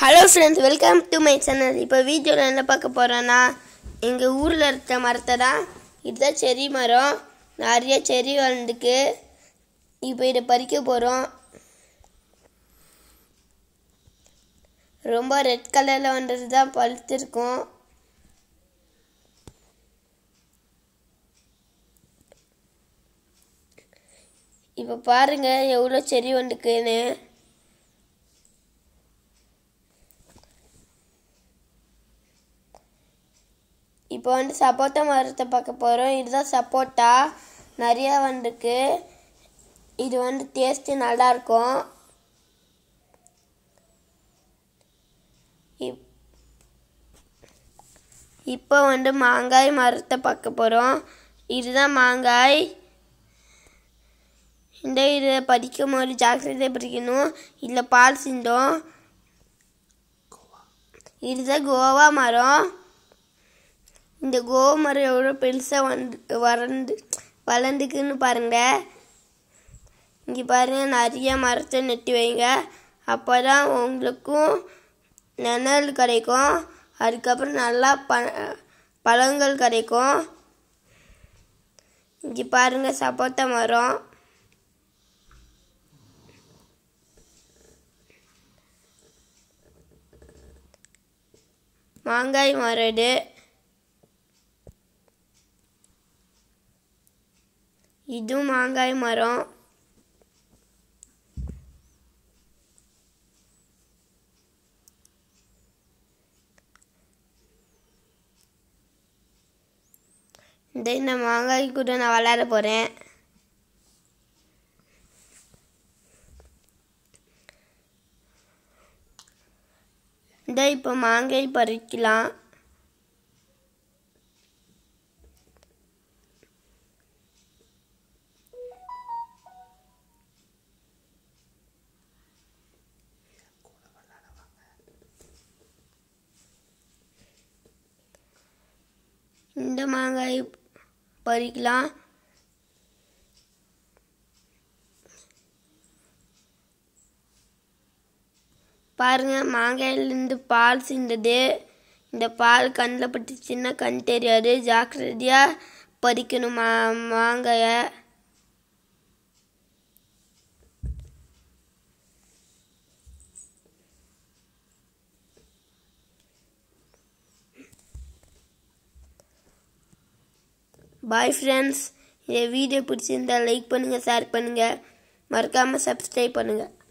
hello friends welcome to my channel இப்போ வீடியோவில் என்ன பார்க்க போகிறோன்னா எங்கள் ஊரில் இருக்க மரத்தை தான் இதுதான் செரி மரம் நிறைய செரி வளர்ந்துக்கு இப்போ இதை பறிக்க போகிறோம் ரொம்ப ரெட் கலரில் வந்தது தான் பழுத்திருக்கும் இப்போ பாருங்க எவ்வளோ செடி வந்துக்குன்னு இப்போ வந்து சப்போட்டா மரத்தை பார்க்க போகிறோம் இதுதான் சப்போட்டா நிறையா வந்துருக்கு இது வந்து டேஸ்ட்டு நல்லாயிருக்கும் இப் இப்போ வந்து மாங்காய் மரத்தை பார்க்க போகிறோம் இதுதான் மாங்காய் இந்த இதை பறிக்கும் போது ஜாக்கிரதை பறிக்கணும் இதில் பால் சிந்தோம் இதுதான் கோவா மரம் இந்த கோவா மரம் எவ்வளோ பெருசாக வந்து வளர்ந்து வளர்ந்துக்குன்னு பாருங்க இங்கே பாருங்க நிறைய மரத்தை நட்டு வைங்க அப்போ தான் உங்களுக்கும் நிழல் கிடைக்கும் அதுக்கப்புறம் நல்லா ப பழங்கள் கிடைக்கும் இங்கே பாருங்க சப்போட்டா மரம் மாங்காய் மரம் இது இதுவும் மாங்காய் மரம் இந்த இந்த மாங்காய் கூட நான் விளையாட போகிறேன் இந்த இப்போ மாங்காய் பறிக்கலாம் இந்த மாங்காய் பறிக்கலாம் பாருங்க மாங்காயிலேருந்து பால் சிந்தது இந்த பால் கண்ணில் பட்டுச்சுன்னா கண் தெரியாது ஜாக்கிரதையாக பறிக்கணும் மா மாங்காயை பாய் ஃப்ரெண்ட்ஸ் இந்த வீடியோ பிடிச்சிருந்தா லைக் பண்ணுங்கள் ஷேர் பண்ணுங்கள் மறக்காமல் சப்ஸ்கிரைப் பண்ணுங்கள்